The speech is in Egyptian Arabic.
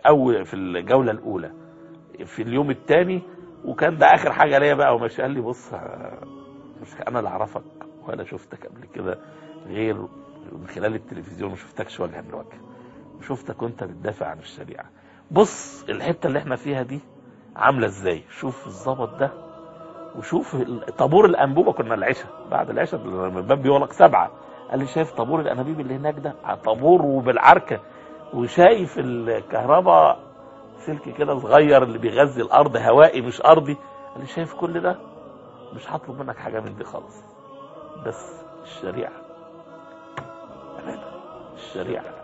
او في الجوله الاولى في اليوم الثاني وكان ده اخر حاجه ليا بقى وماشي قال لي بص مش انا اللي اعرفك ولا شفتك قبل كده غير من خلال التلفزيون ما شفتكش وجها لوجه وشفتك وانت بتدافع عن الشريعه بص الحته اللي احنا فيها دي عامله ازاي شوف الظبط ده وشوف ال- طابور الانبوبه كنا العشاء بعد العشاء لما الباب بيغلق سبعه قال لي شايف طابور الانابيب اللي هناك ده طابور وبالعركه وشايف الكهرباء سلك كده صغير اللي بيغذي الارض هوائي مش ارضي قال لي شايف كل ده مش هطلب منك حاجه من دي خالص بس الشريعه أمانة. الشريعه